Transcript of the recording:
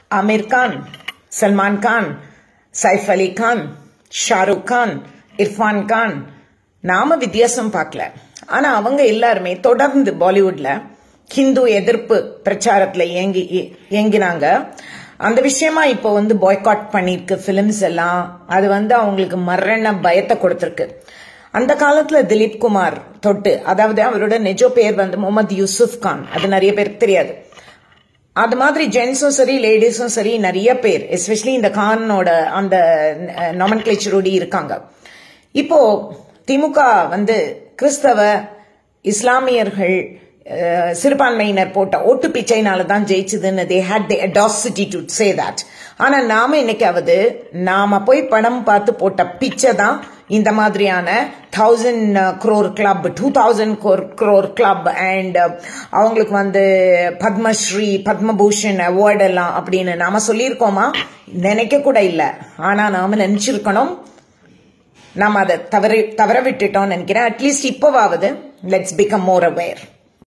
ஆமீர் கான் சல்மான் கான் சைஃப் அலி கான் ஷாருக் கான் இர்ஃபான் கான் நாம வித்தியாசம் பார்க்கல ஆனா அவங்க எல்லாருமே தொடர்ந்து பாலிவுட்ல ஹிந்து எதிர்ப்பு பிரச்சாரத்துல இயங்கி இயங்கினாங்க அந்த விஷயமா இப்போ வந்து பாய்காட் பண்ணிருக்கு பிலிம்ஸ் எல்லாம் அது வந்து அவங்களுக்கு மரண பயத்தை கொடுத்துருக்கு அந்த காலத்துல திலீப் குமார் தொட்டு அதாவது அவரோட நிஜ பேர் வந்து முகமது யூசுப் கான் அது நிறைய பேருக்கு தெரியாது அது மாதிரி ஜென்ஸும் சரி லேடிஸும் சரி நிறைய பேர் எஸ்பெஷலி இந்த கானோட அந்த நாமன் கிளேச்சரோடி இருக்காங்க இப்போ திமுக வந்து கிறிஸ்தவ இஸ்லாமியர்கள் சிறுபான்மையினர் போட்ட ஓட்டு பிச்சைனால தான் ஜெயிச்சதுன்னு they had the audacity to say that ஆனா நாம இன்னைக்காவது நாம போய் படம் பார்த்து போட்ட பிச்சை தான் இந்த மாதிரியான thousand crore club two thousand crore club and அவங்களுக்கு வந்து பத்மஸ்ரீ பத்மபூஷன் அவார்டு எல்லாம் அப்படின்னு நாம சொல்லியிருக்கோமா நினைக்க கூட இல்லை ஆனா நாம நினைச்சிருக்கணும் நாம் அதை தவற தவற விட்டுட்டோம்னு நினைக்கிறேன் அட்லீஸ்ட் இப்போவாவது லெட்ஸ் பிகம் மோர் அவேர்